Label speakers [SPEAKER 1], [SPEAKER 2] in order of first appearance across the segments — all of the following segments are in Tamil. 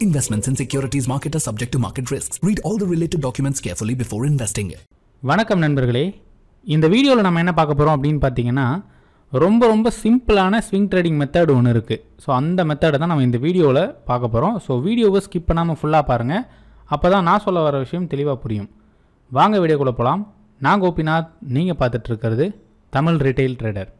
[SPEAKER 1] Investments in securities market are subject to market risks. Read all the related documents carefully before investing.
[SPEAKER 2] வணக்கம் நண்பர்களே இந்த வீடியோவில் நம்ம என்ன பார்க்க போகிறோம் அப்படின்னு பார்த்தீங்கன்னா ரொம்ப ரொம்ப சிம்பிளான ஸ்விங் ட்ரேடிங் மெத்தட் ஒன்று இருக்குது ஸோ அந்த மெத்தடை தான் நம்ம இந்த வீடியோவில் பார்க்க போகிறோம் ஸோ வீடியோவை ஸ்கிப் பண்ணாமல் ஃபுல்லாக பாருங்கள் அப்போ தான் நான் சொல்ல வர விஷயம் தெளிவாக புரியும் வாங்க வீடியோக்குள்ளே போகலாம் நான் கோபிநாத் நீங்கள் பார்த்துட்டு இருக்கிறது தமிழ் ரிட்டைல் ட்ரேடர்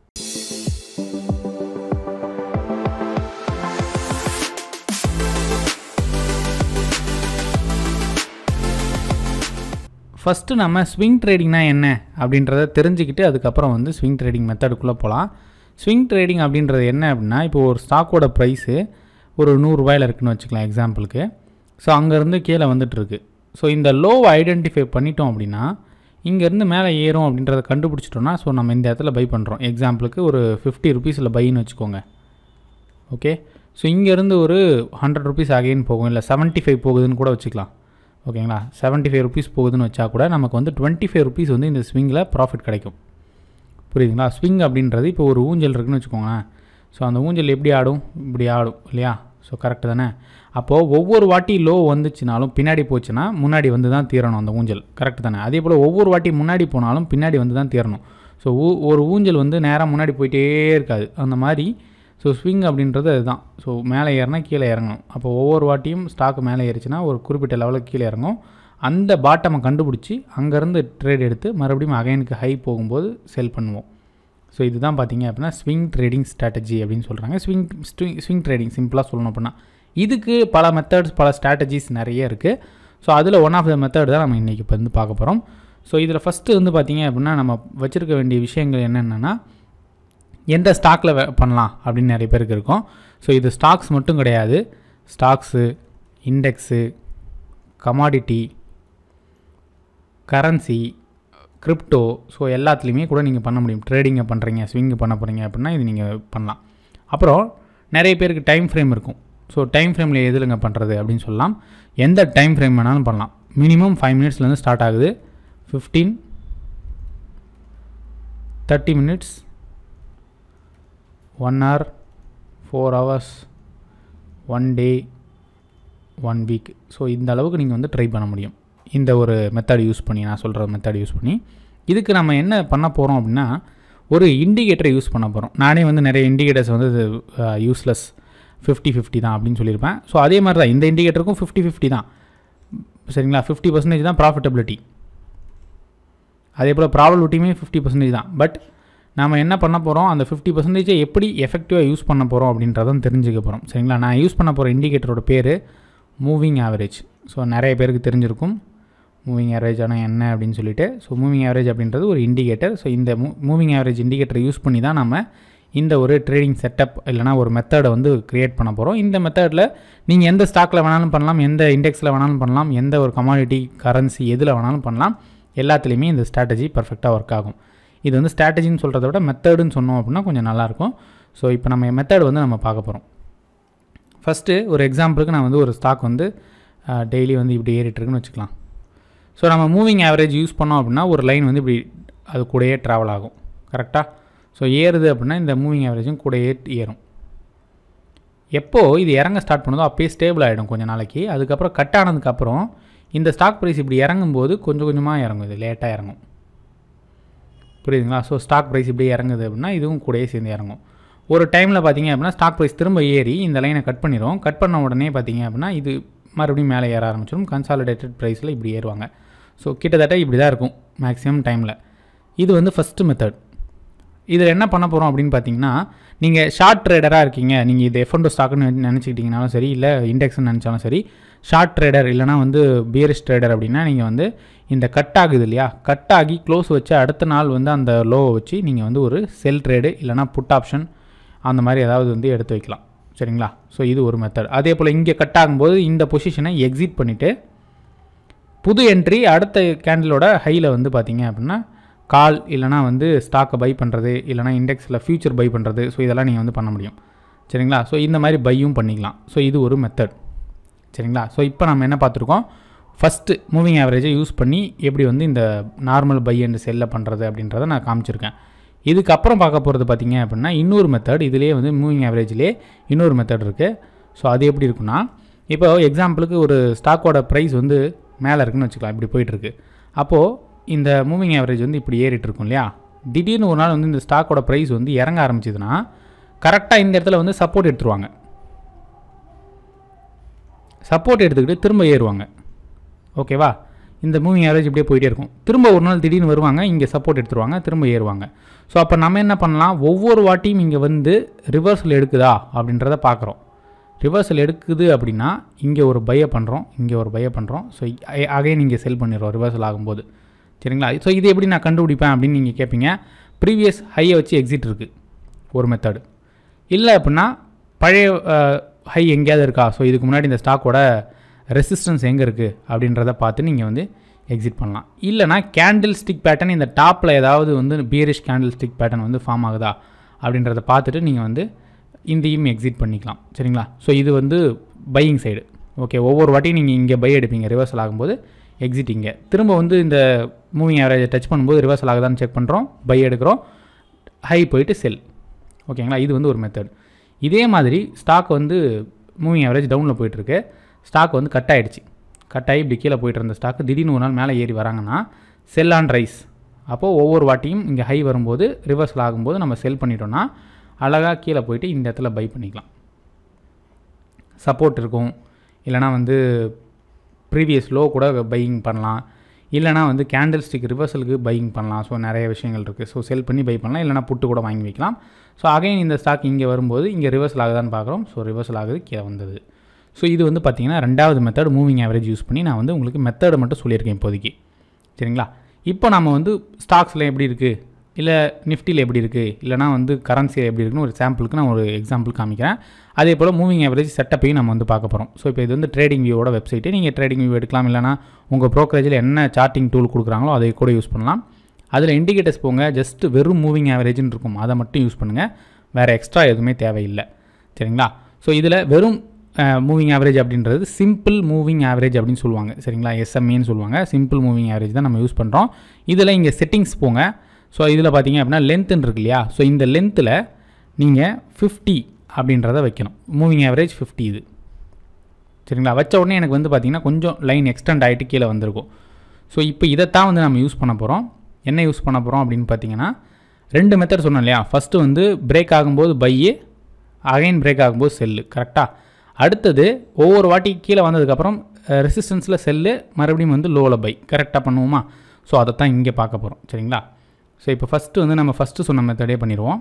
[SPEAKER 2] ஃபஸ்ட்டு நம்ம ஸ்விங் ட்ரேடிங்னா என்ன அப்படின்றத தெரிஞ்சுக்கிட்டு அதுக்கப்புறம் வந்து ஸ்விங் ட்ரேடிங் மெத்தடுக்குள்ளே போகலாம் ஸ்விங் ட்ரேடிங் அப்படின்றது என்ன அப்படின்னா இப்போ ஒரு ஸ்டாக்கோட ப்ரைஸு ஒரு நூறுரூவாயில் இருக்குன்னு வச்சுக்கலாம் எக்ஸாம்பிளுக்கு ஸோ அங்கேருந்து கீழே வந்துட்டுருக்கு ஸோ இந்த லோவை ஐடென்டிஃபை பண்ணிட்டோம் அப்படின்னா இங்கேருந்து மேலே ஏறும் அப்படின்றத கண்டுபிடிச்சிட்டோம்னா ஸோ நம்ம இந்த இடத்துல பை பண்ணுறோம் எக்ஸாம்பிளுக்கு ஒரு ஃபிஃப்டி ருபீஸில் பைன்னு வச்சுக்கோங்க ஓகே ஸோ இங்கேருந்து ஒரு ஹண்ட்ரட் ருபீஸ் அகைன் போகும் இல்லை செவன்ட்டி ஃபைவ் போகுதுன்னு கூட வச்சுக்கலாம் ஓகேங்களா செவன்ட்டி ஃபைவ் ருபீஸ் போகுதுன்னு வச்சா கூட நமக்கு வந்து டுவெண்ட்டி ஃபைவ் ருபீஸ் வந்து இந்த ஸ்விங்கில் ப்ராஃபிட் கிடைக்கும் புரியுதுங்களா ஸ்விங் அப்படின்றது இப்போ ஒரு ஊஞ்சல் இருக்குன்னு வச்சுக்கோங்களேன் ஸோ அந்த ஊஞ்சல் எப்படி ஆடும் இப்படி ஆடும் இல்லையா ஸோ கரெக்டு தானே அப்போது ஒவ்வொரு வாட்டி லோ வந்துச்சுனாலும் பின்னாடி போச்சுன்னா முன்னாடி வந்து தான் தீரணும் அந்த ஊஞ்சல் கரெக்டு தானே அதே போல் ஒவ்வொரு வாட்டி முன்னாடி போனாலும் பின்னாடி வந்து தான் தீரணும் ஸோ ஊ ஒரு ஊஞ்சல் வந்து நேராக முன்னாடி போயிட்டே இருக்காது அந்த மாதிரி ஸோ ஸ்விங் அப்படின்றது அதுதான் ஸோ மேலே ஏறினா கீழே இறங்கணும் அப்போ ஒவ்வொரு வாட்டியும் ஸ்டாக் மேலே ஏறிச்சுன்னா ஒரு குறிப்பிட்ட லெவலுக்கு கீழே இறங்கும் அந்த பாட்டமை கண்டுபிடிச்சி அங்கேருந்து ட்ரேட் எடுத்து மறுபடியும் அகைனுக்கு ஹை போகும்போது செல் பண்ணுவோம் ஸோ இதுதான் பார்த்தீங்க அப்படின்னா ஸ்விங் ட்ரேடிங் ஸ்ட்ராட்டஜி அப்படின்னு சொல்கிறாங்க ஸ்விங் ஸ்விங் ஸ்விங் ட்ரேடிங் சிம்பிளாக சொல்லணும் அப்படின்னா இதுக்கு பல மெத்தட்ஸ் பல ஸ்ட்ராட்டஜிஸ் நிறைய இருக்குது ஸோ அதில் ஒன் ஆஃப் த மெத்தட் தான் நம்ம இன்றைக்கி இப்போ வந்து பார்க்க போகிறோம் ஸோ இதில் ஃபஸ்ட்டு வந்து பார்த்தீங்க அப்படின்னா நம்ம வச்சுருக்க வேண்டிய விஷயங்கள் என்னென்னா எந்த ஸ்டாக்கில் பண்ணலாம் அப்படின்னு நிறைய பேருக்கு இருக்கும் ஸோ இது ஸ்டாக்ஸ் மட்டும் கிடையாது stocks index commodity currency crypto so எல்லாத்துலேயுமே கூட நீங்கள் பண்ண முடியும் ட்ரேடிங்கை பண்ணுறீங்க ஸ்விங்கு பண்ண போகிறீங்க அப்படின்னா இது நீங்கள் பண்ணலாம் அப்புறம் நிறைய பேருக்கு டைம் ஃப்ரேம் இருக்கும் ஸோ டைம் ஃப்ரேமில் எதுலங்க பண்ணுறது அப்படின்னு சொல்லலாம் எந்த டைம் ஃப்ரேம் வேணாலும் பண்ணலாம் மினிமம் ஃபைவ் மினிட்ஸ்லேருந்து ஸ்டார்ட் ஆகுது fifteen thirty minutes one hour four hours one day one week so இந்த அளவுக்கு நீங்கள் வந்து ட்ரை பண்ண முடியும் இந்த ஒரு மெத்தட் யூஸ் பண்ணி நான் சொல்கிற மெத்தட் யூஸ் பண்ணி இதுக்கு நம்ம என்ன பண்ண போகிறோம் அப்படின்னா ஒரு இண்டிகேட்டரை யூஸ் பண்ண போகிறோம் நானே வந்து நிறைய இண்டிகேட்டர்ஸ் வந்து யூஸ்லெஸ் ஃபிஃப்டி ஃபிஃப்டி தான் அப்படின்னு சொல்லியிருப்பேன் ஸோ அதே மாதிரி தான் இந்த இண்டிகேட்டருக்கும் ஃபிஃப்டி ஃபிஃப்டி தான் சரிங்களா ஃபிஃப்டி பர்சன்டேஜ் தான் ப்ராஃபிட்டபிலிட்டி அதே போல் ப்ராபபிலிட்டியுமே ஃபிஃப்டி பர்சன்டேஜ் தான் பட் நம்ம என்ன பண்ண போகிறோம் அந்த ஃபிஃப்டி பர்சன்டேஜை எப்படி எஃபெக்டிவாக யூஸ் பண்ண போகிறோம் அப்படின்றதும் தெரிஞ்சுக்க போகிறோம் சரிங்களா நான் யூஸ் பண்ண போகிற இண்டிகேட்டரோட பேர் மூவிங் ஆவரேஜ் ஸோ நிறைய பேருக்கு தெரிஞ்சிருக்கும் மூவிங் ஆவரேஜ் ஆனால் என்ன அப்படின்னு சொல்லிட்டு ஸோ மூவிங் ஆவரேஜ் அப்படின்றது ஒரு இண்டிகேட்டர் ஸோ இந்த மூ மூவிங் ஆவரேஜ் இண்டிகேட்டரை யூஸ் பண்ணி தான் நம்ம இந்த ஒரு ட்ரேடிங் செட்டப் இல்லைனா ஒரு மெத்தடை வந்து க்ரியேட் பண்ண போகிறோம் இந்த மெத்தடில் நீங்கள் எந்த ஸ்டாக்கில் வேணாலும் பண்ணலாம் எந்த இண்டெக்ஸில் வேணாலும் பண்ணலாம் எந்த ஒரு கமாடிட்டி கரன்சி எதில் வேணாலும் பண்ணலாம் எல்லாத்துலேயுமே இந்த ஸ்ட்ராட்டஜி பர்ஃபெக்டாக ஒர்க் ஆகும் இது வந்து ஸ்ட்ராட்டஜின்னு சொல்கிறத விட மெத்தடுன்னு சொன்னோம் அப்படின்னா கொஞ்சம் நல்லாயிருக்கும் ஸோ இப்போ நம்ம மெத்தட் வந்து நம்ம பார்க்க போகிறோம் ஃபஸ்ட்டு ஒரு எக்ஸாம்பிளுக்கு நான் வந்து ஒரு ஸ்டாக் வந்து டெய்லி வந்து இப்படி ஏறிட்டுருக்குன்னு வச்சுக்கலாம் ஸோ நம்ம மூவிங் ஆவரேஜ் யூஸ் பண்ணோம் அப்படின்னா ஒரு லைன் வந்து இப்படி அது கூடயே ட்ராவல் ஆகும் கரெக்டாக ஸோ ஏறுது அப்படின்னா இந்த மூவிங் ஆவரேஜும் கூடயே ஏறும் எப்போது இது இறங்க ஸ்டார்ட் பண்ணுதோ அப்போயே ஸ்டேபிள் ஆகிடும் கொஞ்சம் நாளைக்கு அதுக்கப்புறம் கட் ஆனதுக்கப்புறம் இந்த ஸ்டாக் ப்ரைஸ் இப்படி இறங்கும்போது கொஞ்சம் கொஞ்சமாக இறங்கும் இது லேட்டாக இறங்கும் புரியுதுங்களா ஸோ ஸ்டாக் ப்ரைஸ் இப்படி இறங்குது அப்படின்னா இதுவும் கூடயே சேர்ந்து இறங்கும் ஒரு டைமில் பார்த்தீங்க அப்படின்னா ஸ்டாக் ப்ரைஸ் திரும்ப ஏறி இந்த லைனை கட் பண்ணிடும் கட் பண்ண உடனே பார்த்தீங்க அப்படின்னா இது மறுபடியும் மேலே ஏற ஆரம்பிச்சிடும் கன்சாலிடேட்டட் ப்ரைஸில் இப்படி ஏறுவாங்க ஸோ கிட்டத்தட்ட இப்படி தான் இருக்கும் மேக்ஸிமம் டைமில் இது வந்து ஃபஸ்ட்டு மெத்தட் இதில் என்ன பண்ண போகிறோம் அப்படின்னு பார்த்தீங்கன்னா நீங்கள் ஷார்ட் ட்ரேடராக இருக்கீங்க நீங்கள் இது எஃப்என்டோ ஸ்டாக்குன்னு நினச்சிக்கிட்டிங்கனாலும் சரி இல்லை இண்டெக்ஸ்னு நினச்சாலும் சரி ஷார்ட் ட்ரேடர் இல்லைனா வந்து பியரிஷ் ட்ரேடர் அப்படின்னா நீங்கள் வந்து இந்த கட் ஆகுது இல்லையா கட் ஆகி க்ளோஸ் வச்சு அடுத்த நாள் வந்து அந்த லோவை வச்சு நீங்கள் வந்து ஒரு செல் ட்ரேடு இல்லைனா புட் ஆப்ஷன் அந்த மாதிரி ஏதாவது வந்து எடுத்து வைக்கலாம் சரிங்களா ஸோ இது ஒரு மெத்தட் அதே போல் இங்கே கட் ஆகும்போது இந்த பொசிஷனை எக்ஸிட் பண்ணிவிட்டு புது என்ட்ரி அடுத்த கேண்டிலோட ஹையில் வந்து பார்த்தீங்க அப்படின்னா கால் இல்லைனா வந்து ஸ்டாக்கை பை பண்ணுறது இல்லைனா இண்டெக்ஸில் ஃபியூச்சர் பை பண்ணுறது ஸோ இதெல்லாம் நீங்கள் வந்து பண்ண முடியும் சரிங்களா ஸோ இந்த மாதிரி பையும் பண்ணிக்கலாம் ஸோ இது ஒரு மெத்தட் சரிங்களா ஸோ இப்போ நம்ம என்ன பார்த்துருக்கோம் ஃபஸ்ட்டு மூவிங் ஆவரேஜை யூஸ் பண்ணி எப்படி வந்து இந்த நார்மல் பை அண்ட் செல்லை பண்ணுறது அப்படின்றத நான் காமிச்சிருக்கேன் இதுக்கப்புறம் பார்க்க போகிறது பார்த்தீங்க அப்படின்னா இன்னொரு மெத்தட் இதுலேயே வந்து மூவிங் ஆவரேஜ்லேயே இன்னொரு மெத்தட் இருக்குது ஸோ அது எப்படி இருக்குன்னா இப்போ எக்ஸாம்பிளுக்கு ஒரு ஸ்டாக்கோட ப்ரைஸ் வந்து மேலே இருக்குன்னு வச்சுக்கலாம் இப்படி போயிட்டுருக்கு அப்போது இந்த மூவிங் ஆவரேஜ் வந்து இப்படி ஏறிட்டு இருக்கும் இல்லையா திடீர்னு ஒரு நாள் வந்து இந்த ஸ்டாக்கோட ப்ரைஸ் வந்து இறங்க ஆரம்பிச்சதுன்னா கரெக்டாக இந்த இடத்துல வந்து சப்போர்ட் எடுத்துருவாங்க சப்போர்ட் எடுத்துக்கிட்டு திரும்ப ஏறுவாங்க ஓகேவா இந்த மூவிங் ஆவரேஜ் இப்படியே போயிட்டே இருக்கும் திரும்ப ஒரு நாள் திடீர்னு வருவாங்க இங்கே சப்போர்ட் எடுத்துருவாங்க திரும்ப ஏறுவாங்க ஸோ அப்போ நம்ம என்ன பண்ணலாம் ஒவ்வொரு வாட்டியும் இங்கே வந்து ரிவர்சல் எடுக்குதா அப்படின்றத பார்க்குறோம் ரிவர்சல் எடுக்குது அப்படின்னா இங்கே ஒரு பையை பண்ணுறோம் இங்கே ஒரு பையை பண்ணுறோம் ஸோ அகைன் இங்கே செல் பண்ணிடுறோம் ரிவர்சல் ஆகும்போது சரிங்களா ஸோ இது எப்படி நான் கண்டுபிடிப்பேன் அப்படின்னு நீங்கள் கேட்பீங்க ப்ரீவியஸ் ஹையை வச்சு எக்ஸிட் இருக்குது ஒரு மெத்தடு இல்லை அப்படின்னா பழைய ஹை எங்கேயாவது இருக்கா ஸோ இதுக்கு முன்னாடி இந்த ஸ்டாக்கோட ரெசிஸ்டன்ஸ் எங்கே இருக்குது அப்படின்றத பார்த்து நீங்கள் வந்து எக்ஸிட் பண்ணலாம் இல்லைனா கேண்டில் ஸ்டிக் பேட்டர்ன் இந்த டாப்பில் ஏதாவது வந்து பியரிஷ் கேண்டில் ஸ்டிக் பேட்டர்ன் வந்து ஃபார்ம் ஆகுதா அப்படின்றத பார்த்துட்டு நீங்கள் வந்து இந்தையும் எக்ஸிட் பண்ணிக்கலாம் சரிங்களா ஸோ இது வந்து பையிங் சைடு ஓகே ஒவ்வொரு வாட்டியும் நீங்கள் இங்கே பை எடுப்பீங்க ரிவர்சல் ஆகும்போது எக்ஸிட் இங்கே திரும்ப வந்து இந்த மூவிங் ஆவரேஜை டச் பண்ணும்போது ரிவர்சல் ஆகுதான்னு செக் பண்ணுறோம் பை எடுக்கிறோம் ஹை போயிட்டு செல் ஓகேங்களா இது வந்து ஒரு மெத்தட் இதே மாதிரி ஸ்டாக் வந்து மூவிங் ஆவரேஜ் டவுனில் போயிட்டுருக்கு ஸ்டாக் வந்து கட் ஆகிடுச்சு கட் ஆகி இப்படி கீழே போயிட்டு இருந்த ஸ்டாக் திடீர்னு ஒரு நாள் மேலே ஏறி வராங்கன்னா செல் ஆன் ரைஸ் அப்போது ஒவ்வொரு வாட்டியும் இங்கே ஹை வரும்போது ரிவர்சல் ஆகும்போது நம்ம செல் பண்ணிட்டோம்னா அழகாக கீழே போயிட்டு இந்த இடத்துல பை பண்ணிக்கலாம் சப்போர்ட் இருக்கும் இல்லைனா வந்து ப்ரீவியஸ் லோ கூட பையிங் பண்ணலாம் இல்லைனா வந்து கேண்டில் ஸ்டிக் ரிவர்சலுக்கு பையிங் பண்ணலாம் ஸோ நிறைய விஷயங்கள் இருக்குது ஸோ செல் பண்ணி பை பண்ணலாம் இல்லைனா புட்டு கூட வாங்கி வைக்கலாம் ஸோ அகைன் இந்த ஸ்டாக் இங்கே வரும்போது இங்கே ரிவர்சல் ஆகுதான்னு பார்க்குறோம் ஸோ ரிவர்சல் ஆகுது கீழே வந்தது ஸோ இது வந்து பார்த்திங்கன்னா ரெண்டாவது மெத்தட் மூவிங் ஆவரேஜ் யூஸ் பண்ணி நான் வந்து உங்களுக்கு மெத்தடை மட்டும் சொல்லியிருக்கேன் இப்போதைக்கு சரிங்களா இப்போ நம்ம வந்து ஸ்டாக்ஸில் எப்படி இருக்குது இல்லை நிஃப்டியில் எப்படி இருக்குது இல்லைனா வந்து கரன்சியில் எப்படி இருக்குன்னு ஒரு சாம்பிளுக்கு நான் ஒரு எக்ஸாம்பிள் காமிக்கிறேன் அதே போல் மூவிங் ஆவரேஜ் செட்டப்பையும் நம்ம வந்து பார்க்க போகிறோம் ஸோ இப்போ இது வந்து ட்ரேடிங் வியூவோட வெப்சைட்டு நீங்கள் ட்ரேடிங் வியூ எடுக்கலாம் இல்லைனா உங்கள் ப்ரோக்கரேஜில் என்ன சார்ட்டிங் டூல் கொடுக்குறாங்களோ அதை கூட யூஸ் பண்ணலாம் அதில் இண்டிகேட்டர்ஸ் போங்க ஜஸ்ட் வெறும் மூவிங் ஆவரேஜ்னு இருக்கும் அதை மட்டும் யூஸ் பண்ணுங்கள் வேறு எக்ஸ்ட்ரா எதுவுமே தேவையில்லை சரிங்களா ஸோ இதில் வெறும் மூவிங் ஆவரேஜ் அப்படின்றது சிம்பிள் மூவிங் ஆவரேஜ் அப்படின்னு சொல்லுவாங்க சரிங்களா எஸ்எம்ஏன்னு சொல்லுவாங்க சிம்பிள் மூவிங் ஆவரேஜ் தான் நம்ம யூஸ் பண்ணுறோம் இதில் இங்கே செட்டிங்ஸ் போங்க ஸோ இதில் பார்த்தீங்க அப்படின்னா லென்த்துன்னு இருக்கு இல்லையா ஸோ இந்த லென்த்தில் நீங்கள் ஃபிஃப்டி அப்படின்றத வைக்கணும் மூவிங் ஆவரேஜ் ஃபிஃப்டி இது சரிங்களா வச்ச உடனே எனக்கு வந்து பார்த்திங்கன்னா கொஞ்சம் லைன் எக்ஸ்டெண்ட் ஆகிட்டு கீழே வந்திருக்கும் ஸோ இப்போ இதைத்தான் வந்து நம்ம யூஸ் பண்ண போகிறோம் என்ன யூஸ் பண்ண போகிறோம் அப்படின்னு பார்த்தீங்கன்னா ரெண்டு மெத்தட் சொன்னோம் இல்லையா ஃபஸ்ட்டு வந்து பிரேக் ஆகும்போது பையு அகைன் பிரேக் ஆகும்போது செல்லு கரெக்டாக அடுத்தது ஒவ்வொரு வாட்டி கீழே வந்ததுக்கப்புறம் ரெசிஸ்டன்ஸில் செல்லு மறுபடியும் வந்து லோவில் பை கரெக்டாக பண்ணுவோமா ஸோ அதை தான் இங்கே பார்க்க போகிறோம் சரிங்களா ஸோ இப்போ ஃபஸ்ட்டு வந்து நம்ம ஃபஸ்ட்டு சொன்ன மெத்தடே பண்ணிடுவோம்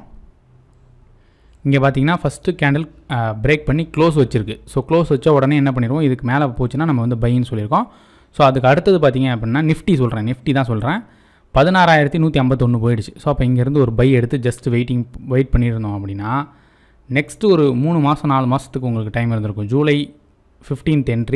[SPEAKER 2] இங்கே பார்த்தீங்கன்னா ஃபஸ்ட்டு கேண்டில் பிரேக் பண்ணி க்ளோஸ் வச்சிருக்கு ஸோ க்ளோஸ் வச்ச உடனே என்ன பண்ணிடுவோம் இதுக்கு மேலே போச்சுன்னா நம்ம வந்து பைன்னு சொல்லியிருக்கோம் ஸோ அதுக்கு அடுத்தது பார்த்தீங்க அப்படின்னா நிஃப்டி சொல்கிறேன் நிஃப்டி தான் சொல்கிறேன் பதினாறாயிரத்தி நூற்றி ஐம்பத்தொன்று போயிடுச்சு ஸோ அப்போ இங்கேருந்து ஒரு பை எடுத்து ஜஸ்ட் வெயிட்டிங் வெயிட் பண்ணியிருந்தோம் அப்படின்னா நெக்ஸ்ட்டு ஒரு மூணு மாதம் நாலு மாதத்துக்கு உங்களுக்கு டைம் இருந்திருக்கும் July fifteenth entry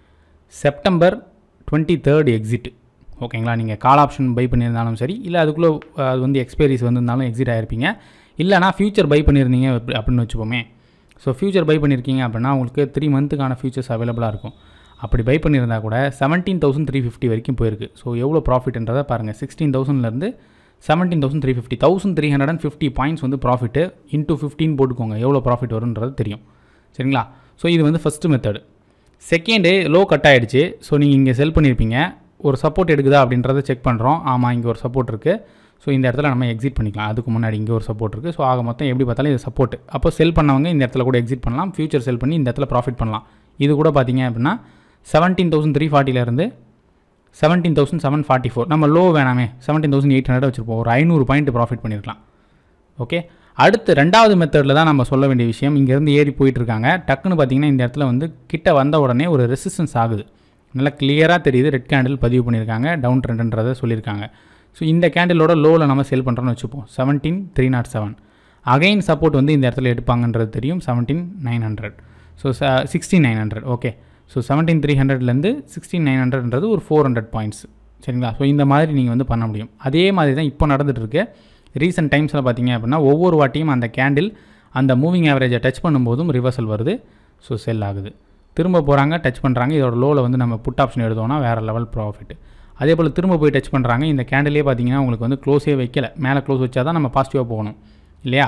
[SPEAKER 2] September twenty third exit ஓகேங்களா நீங்கள் கால் ஆப்ஷன் பை பண்ணியிருந்தாலும் சரி இல்லை அதுக்குள்ளே அது வந்து எக்ஸ்பைரிஸ் வந்திருந்தாலும் எக்ஸிட் ஆகிருப்பீங்க இல்லைனா ஃபியூச்சர் பை பண்ணியிருந்தீங்க அப்படி- அப்படின்னு வச்சுப்போமே ஸோ ஃபியூச்சர் பை பண்ணியிருக்கீங்க அப்படின்னா உங்களுக்கு த்ரீ மந்த்துக்கான ஃபியூச்சர்ஸ் அவைலபிளாக இருக்கும் அப்படி பை பண்ணியிருந்தா கூட செவன்டீன் தௌசண்ட் த்ரீ ஃபிஃப்டி வரைக்கும் போயிருக்கு ஸோ எவ்வளோ ப்ராஃபிட்ன்றதை பாருங்கள் சிக்ஸ்டீன் தௌசண்ட்லேருந்து seventeen thousand three fifty thousand three hundred and fifty points வந்து ப்ராஃபிட்டு இன்ட்டு ஃபிஃப்டின் போட்டுக்கோங்க எவ்வளோ ப்ராஃபிட் வரும்ன்றது தெரியும் சரிங்களா ஸோ இது வந்து first method second low cut ஆகிடுச்சு ஸோ நீங்கள் இங்கே செல் பண்ணியிருப்பீங்க ஒரு சப்போர்ட் எடுக்குதா அப்படின்றத செக் பண்ணுறோம் ஆமாம் இங்கே ஒரு சப்போர்ட் இருக்குது ஸோ இந்த இடத்துல நம்ம எக்ஸிட் பண்ணிக்கலாம் அதுக்கு முன்னாடி இங்கே ஒரு சப்போர்ட் இருக்குது ஸோ ஆக மொத்தம் எப்படி பார்த்தாலும் இது சப்போர்ட் அப்போ செல் பண்ணவங்க இந்த இடத்துல கூட எக்ஸிட் பண்ணலாம் ஃபியூச்சர் செல் பண்ணி இந்த இடத்துல ப்ராஃபிட் பண்ணலாம் இது கூட பார்த்தீங்க அப்படின்னா செவன்டீன் தௌசண்ட் த்ரீ ஃபார்ட்டிலேருந்து seventeen thousand seven forty four நம்ம லோ வேணாமே செவன்டீன் தௌசண்ட் எயிட் ஹண்ட்ரட் வச்சுருப்போம் ஒரு ஐநூறு பாயிண்ட் ப்ராஃபிட் பண்ணியிருக்கலாம் ஓகே அடுத்து ரெண்டாவது மெத்தடில் தான் நம்ம சொல்ல வேண்டிய விஷயம் இங்கேருந்து ஏறி போயிட்டு இருக்காங்க டக்குன்னு பார்த்தீங்கன்னா இந்த இடத்துல வந்து கிட்ட வந்த உடனே ஒரு ரெசிஸ்டன்ஸ் ஆகுது நல்லா கிளியராக தெரியுது ரெட் கேண்டில் பதிவு பண்ணியிருக்காங்க டவுன் ட்ரெண்டுன்றதை சொல்லியிருக்காங்க ஸோ இந்த கேண்டிலோட லோவில் நம்ம செல் பண்ணுறோன்னு வச்சுப்போம் seventeen three naught seven again support வந்து இந்த இடத்துல எடுப்பாங்கன்றது தெரியும் seventeen nine hundred so sixteen nine hundred okay so seventeen three ஹண்ட்ரட்லேருந்து சிக்ஸ்டீன் நைன் ஹண்ட்ரட்ன்றது ஒரு ஃபோர் ஹண்ட்ரட் பாயிண்ட்ஸ் சரிங்களா ஸோ இந்த மாதிரி நீங்கள் வந்து பண்ண முடியும் அதே மாதிரி தான் இப்போ நடந்துட்டு இருக்கு ரீசெண்ட் டைம்ஸில் பார்த்தீங்க அப்படின்னா ஒவ்வொரு வாட்டியும் அந்த கேண்டில் அந்த மூவிங் ஆவரேஜை டச் பண்ணும்போதும் ரிவர்சல் வருது ஸோ செல் ஆகுது திரும்ப போகிறாங்க டச் பண்ணுறாங்க இதோட லோவில் வந்து நம்ம புட் ஆப்ஷன் எடுத்தோம்னா வேறு லெவல் ப்ராஃபிட் அதே போல் திரும்ப போய் டச் பண்ணுறாங்க இந்த கேண்டிலே பார்த்தீங்கன்னா உங்களுக்கு வந்து க்ளோஸே வைக்கல மேலே க்ளோஸ் வச்சா தான் நம்ம பாசிட்டிவாக போகணும் இல்லையா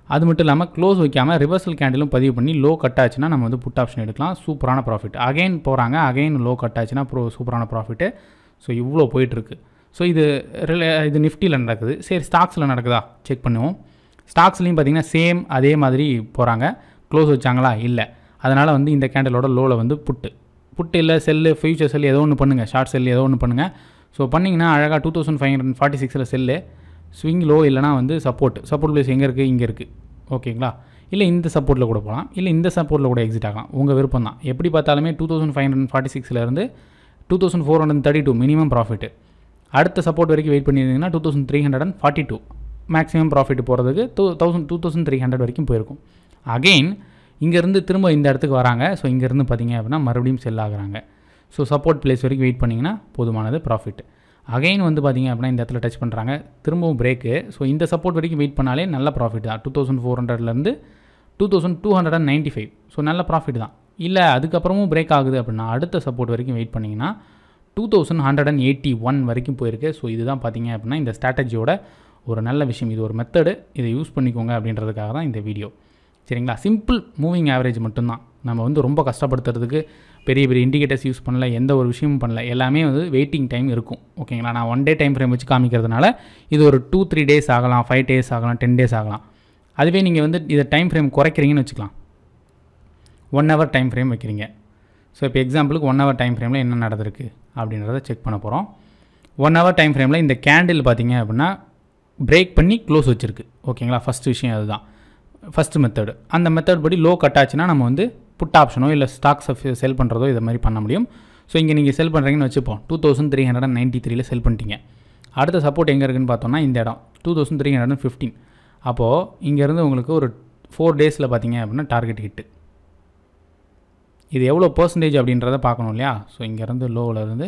[SPEAKER 2] அது மட்டும் இல்லாமல் க்ளோஸ் வைக்காமல் ரிவர்சல் கேண்டிலும் பதிவு பண்ணி லோ கட் ஆச்சுன்னா நம்ம வந்து புட் ஆப்ஷன் எடுக்கலாம் சூப்பரான ப்ராஃபிட் அகைன் போகிறாங்க அகைன் லோ கட் ஆச்சுன்னா ப்ரோ சூப்பரான ப்ராஃபிட்டு ஸோ இவ்வளோ போயிட்டுருக்கு ஸோ இது ரிலே இது நிஃப்டியில் நடக்குது சரி ஸ்டாக்ஸில் நடக்குதா செக் பண்ணுவோம் ஸ்டாக்ஸ்லையும் பார்த்தீங்கன்னா சேம் அதே மாதிரி போகிறாங்க க்ளோஸ் வச்சாங்களா இல்லை அதனால் வந்து இந்த கேண்டலோட லோவில் வந்து புட்டு புட்டு இல்லை செல்லு ஃபியூச்சர் செல் ஏதோ ஒன்று பண்ணுங்கள் ஷார்ட் செல் ஏதோ ஒன்று பண்ணுங்கள் ஸோ பண்ணிங்கன்னா அழகாக two thousand five hundred forty சிக்ஸில் செல்லு ஸ்விங் லோ இல்லைனா வந்து சப்போர்ட் சப்போர்ட் பிளேஸ் எங்கே இருக்குது இங்கே இருக்குது ஓகேங்களா இல்லை இந்த சப்போர்ட்டில் கூட போகலாம் இல்லை இந்த சப்போர்ட்டில் கூட எக்ஸிட் ஆகலாம் உங்கள் விருப்பம் தான் எப்படி பார்த்தாலுமே two thousand five hundred forty சிக்ஸ்லேருந்து two thousand four hundred thirty two minimum profit அடுத்த சப்போர்ட் வரைக்கும் வெயிட் பண்ணியிருந்தீங்கன்னா two thousand three hundred and forty two maximum profit போகிறதுக்கு two thousand two thousand three hundred வரைக்கும் போயிருக்கும் அகெயின் இங்கேருந்து திரும்ப இந்த இடத்துக்கு வராங்க ஸோ இங்கேருந்து பார்த்தீங்க அப்படின்னா மறுபடியும் செல் ஆகுறாங்க ஸோ சப்போர்ட் பிளேஸ் வரைக்கும் வெயிட் பண்ணிங்கன்னா போதுமானது ப்ராஃபிட் அகைன் வந்து பார்த்தீங்க அப்படின்னா இந்த இடத்துல டச் பண்ணுறாங்க திரும்பவும் பிரேக்கு ஸோ இந்த சப்போர்ட் வரைக்கும் வெயிட் பண்ணாலே நல்ல ப்ராஃபிட் தான் டூ தௌசண்ட் ஃபோர் ஹண்ட்ரட்லேருந்து two thousand two hundred and ninety five so நல்ல ப்ராஃபிட் தான் இல்லை அதுக்கப்புறமும் பிரேக் ஆகுது அப்படின்னா அடுத்த சப்போர்ட் வரைக்கும் வெயிட் பண்ணிங்கன்னா two thousand hundred and eighty one வரைக்கும் போயிருக்கு ஸோ இதுதான் பார்த்தீங்க அப்படின்னா இந்த ஸ்ட்ராட்டஜியோட ஒரு நல்ல விஷயம் இது ஒரு மெத்தடு இதை யூஸ் பண்ணிக்கோங்க அப்படின்றதுக்காக தான் இந்த வீடியோ சரிங்களா சிம்பிள் மூவிங் ஆவரேஜ் மட்டும்தான் நம்ம வந்து ரொம்ப கஷ்டப்படுத்துறதுக்கு பெரிய பெரிய இண்டிகேட்டர்ஸ் யூஸ் பண்ணல எந்த ஒரு விஷயமும் பண்ணல எல்லாமே வந்து வெயிட்டிங் டைம் இருக்கும் ஓகேங்களா நான் ஒன் டே டைம் ஃப்ரேம் வச்சு காமிக்கிறதுனால இது ஒரு டூ த்ரீ டேஸ் ஆகலாம் ஃபைவ் டேஸ் ஆகலாம் டென் டேஸ் ஆகலாம் அதுவே நீங்கள் வந்து இதை டைம் ஃப்ரேம் குறைக்கிறீங்கன்னு வச்சுக்கலாம் ஒன் ஹவர் டைம் ஃப்ரேம் வைக்கிறீங்க ஸோ இப்போ எக்ஸாம்பிளுக்கு ஒன் ஹவர் டைம் ஃப்ரேமில் என்ன நடந்திருக்கு அப்படின்றத செக் பண்ண போகிறோம் ஒன் ஹவர் டைம் ஃப்ரேமில் இந்த கேண்டில் பார்த்தீங்க அப்படின்னா பிரேக் பண்ணி க்ளோஸ் வச்சுருக்கு ஓகேங்களா ஃபஸ்ட் விஷயம் அதுதான் ஃபஸ்ட்டு மெத்தடு அந்த மெத்தட் படி லோ கட் ஆச்சுன்னா நம்ம வந்து புட் ஆப்ஷனோ இல்லை ஸ்டாக்ஸை செல் பண்ணுறதோ இதை மாதிரி பண்ண முடியும் ஸோ இங்கே நீங்கள் செல் பண்ணுறீங்கன்னு வச்சுப்போம் two thousand three hundred ninety த்ரீல செல் பண்ணிட்டீங்க அடுத்த சப்போர்ட் எங்கே இருக்குன்னு பார்த்தோம்னா இந்த இடம் two thousand three hundred fifteen அப்போது இங்கேருந்து உங்களுக்கு ஒரு ஃபோர் டேஸில் பார்த்தீங்க அப்படின்னா டார்கெட் ஹிட்டு இது எவ்வளோ பர்சன்டேஜ் அப்படின்றத பார்க்கணும் இல்லையா ஸோ இங்கேருந்து லோவில் இருந்து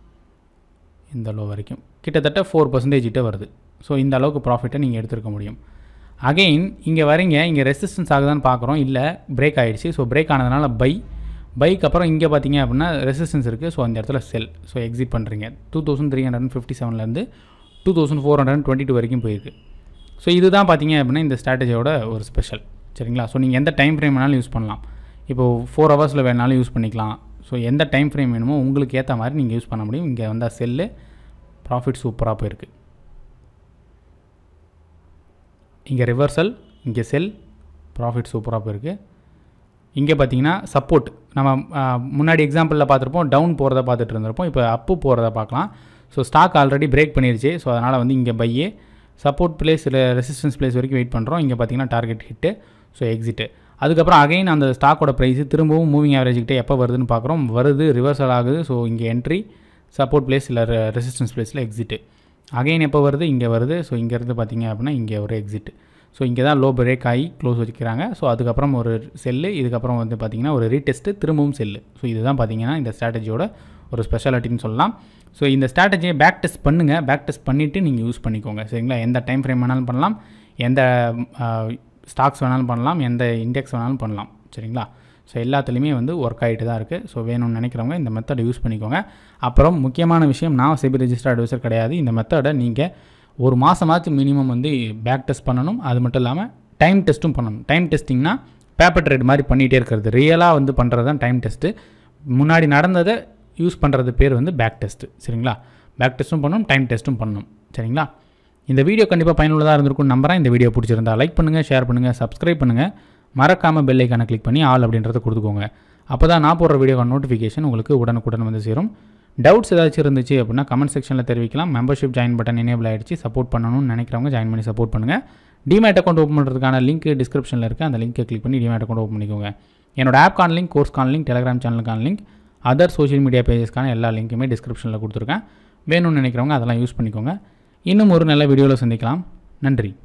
[SPEAKER 2] இந்த லோ வரைக்கும் கிட்டத்தட்ட ஃபோர் பர்சன்டேஜ் கிட்ட வருது ஸோ இந்த அளவுக்கு ப்ராஃபிட்டை நீங்கள் எடுத்துருக்க முடியும் அகெயின் இங்கே வரீங்க இங்கே ரெசிஸ்டன்ஸ் ஆகுதான்னு பார்க்குறோம் இல்லை பிரேக் ஆகிடுச்சு ஸோ பிரேக் ஆனதுனால பை பைக் அப்புறம் இங்கே பார்த்தீங்க அப்படின்னா ரெசிஸ்டன்ஸ் இருக்குது ஸோ அந்த இடத்துல செல் ஸோ எக்ஸிட் பண்ணுறீங்க two thousand three hundred fifty செவன்லேருந்து two thousand four hundred twenty two வரைக்கும் போயிருக்கு ஸோ இதுதான் பார்த்தீங்க அப்படின்னா இந்த ஸ்ட்ராட்டஜியோட ஒரு ஸ்பெஷல் சரிங்களா ஸோ நீங்கள் எந்த டைம் ஃப்ரேம் வேணாலும் யூஸ் பண்ணலாம் இப்போது ஃபோர் ஹவர்ஸில் வேணாலும் யூஸ் பண்ணிக்கலாம் ஸோ எந்த டைம் ஃப்ரேம் வேணுமோ உங்களுக்கு ஏற்ற மாதிரி நீங்கள் யூஸ் பண்ண முடியும் இங்கே வந்தால் செல்லு ப்ராஃபிட் சூப்பராக போயிருக்கு இங்கே ரிவர்சல் இங்கே செல் ப்ராஃபிட் சூப்பராக போயிருக்கு இங்கே பார்த்தீங்கன்னா சப்போர்ட் நம்ம முன்னாடி எக்ஸாம்பிளில் பார்த்துருப்போம் டவுன் போகிறத பார்த்துட்டு இருந்திருப்போம் இப்போ அப்பு போகிறத பார்க்கலாம் ஸோ ஸ்டாக் ஆல்ரெடி பிரேக் பண்ணிருச்சு ஸோ அதனால் வந்து இங்கே பையே சப்போர்ட் பிளேஸ் இல்லை ரெசிஸ்டன்ஸ் பிளேஸ் வரைக்கும் வெயிட் பண்ணுறோம் இங்கே பார்த்தீங்கன்னா டார்கெட் ஹிட்டு ஸோ எக்ஸிட்டு அதுக்கப்புறம் அகைன் அந்த ஸ்டாக்கோட ப்ரைஸு திரும்பவும் மூவிங் ஆவரேஜ் கிட்டே எப்போ வருதுன்னு பார்க்குறோம் வருது ரிவர்சல் ஆகுது ஸோ இங்கே என்ட்ரி சப்போர்ட் பிளேஸ் இல்லை ரெசிஸ்டன்ஸ் பிளேஸில் எக்ஸிட்டு அகைன் எப்போ வருது இங்கே வருது ஸோ இங்கேருந்து பார்த்தீங்க அப்படின்னா இங்கே ஒரு எக்ஸிட் ஸோ இங்கே தான் லோ பிரேக் ஆகி க்ளோஸ் வச்சுக்கிறாங்க ஸோ அதுக்கப்புறம் ஒரு செல்லு இதுக்கப்புறம் வந்து பார்த்திங்கன்னா ஒரு ரீடெஸ்ட்டு திரும்பவும் செல்லு ஸோ இதுதான் பார்த்தீங்கன்னா இந்த ஸ்ட்ராட்டஜியோட ஒரு ஸ்பெஷாலிட்டின்னு சொல்லலாம் ஸோ இந்த ஸ்ட்ராட்டஜியை பேக் டெஸ்ட் பண்ணுங்கள் பேக் டெஸ்ட் பண்ணிவிட்டு நீங்கள் யூஸ் பண்ணிக்கோங்க சரிங்களா எந்த டைம் ஃப்ரேம் வேணாலும் பண்ணலாம் எந்த ஸ்டாக்ஸ் வேணாலும் பண்ணலாம் எந்த இண்டெக்ஸ் வேணாலும் பண்ணலாம் சரிங்களா ஸோ எல்லாத்துலேயுமே வந்து ஒர்க் ஆகிட்டு தான் இருக்குது ஸோ வேணும்னு நினைக்கிறவங்க இந்த மெத்தடை யூஸ் பண்ணிக்கோங்க அப்புறம் முக்கியமான விஷயம் நான் செபி ரெஜிஸ்டர் அட்வைசர் கிடையாது இந்த மெத்தடை நீங்கள் ஒரு மாதமாச்சும் மினிமம் வந்து பேக் டெஸ்ட் பண்ணணும் அது மட்டும் இல்லாமல் டைம் டெஸ்ட்டும் பண்ணணும் டைம் டெஸ்டிங்னா பேப்பர் ட்ரேட் மாதிரி பண்ணிகிட்டே இருக்கிறது ரியலாக வந்து பண்ணுறது தான் டைம் டெஸ்ட்டு முன்னாடி நடந்ததை யூஸ் பண்ணுறது பேர் வந்து பேக் டெஸ்ட்டு சரிங்களா பேக் டெஸ்ட்டும் பண்ணணும் டைம் டெஸ்ட்டும் பண்ணணும் சரிங்களா இந்த வீடியோ கண்டிப்பாக பயனுள்ளதாக இருந்திருக்கும் நம்புறேன் இந்த வீடியோ பிடிச்சிருந்தா லைக் பண்ணுங்கள் ஷேர் பண்ணுங்கள் சப்ஸ்கிரைப் பண்ணுங்கள் மறக்காமல் பெல் ஐக்கானை கிளிக் பண்ணி ஆல் அப்படின்றத கொடுத்துக்கோங்க அப்போ தான் நான் போடுற வீடியோக்கான நோட்டிஃபிகேஷன் உங்களுக்கு உடனுக்குடன் வந்து சேரும் டவுட்ஸ் ஏதாச்சும் இருந்துச்சு அப்படின்னா கமெண்ட் செக்ஷனில் தெரிவிக்கலாம் மெம்பர்ஷிப் ஜாயின் பட்டன் எனேபிள் ஆகிடுச்சு சப்போர்ட் பண்ணணும்னு நினைக்கிறவங்க ஜாயின் பண்ணி சப்போர்ட் பண்ணுங்கள் டிமேட் அக்கௌண்ட் ஓப்பன் பண்ணுறதுக்கான லிங்க் டிஸ்கிரிப்ஷனில் இருக்குது அந்த லிங்க்கை கிளிக் பண்ணி டிமேட் அக்கௌண்ட் ஓப்பன் பண்ணிக்கோங்க என்னோட ஆப் கான் லிங்க் கோர்ஸ் கான் லிங்க் டெலிகிராம் சேனலுக்கான லிங்க் அதர் சோஷியல் மீடியா பேஜஸ்க்கான எல்லா லிங்க்குமே டிஸ்கிரிப்ஷனில் கொடுத்துருக்கேன் வேணும்னு நினைக்கிறவங்க அதெல்லாம் யூஸ் பண்ணிக்கோங்க இன்னும் ஒரு நல்ல வீடியோவில் சந்திக்கலாம் நன்றி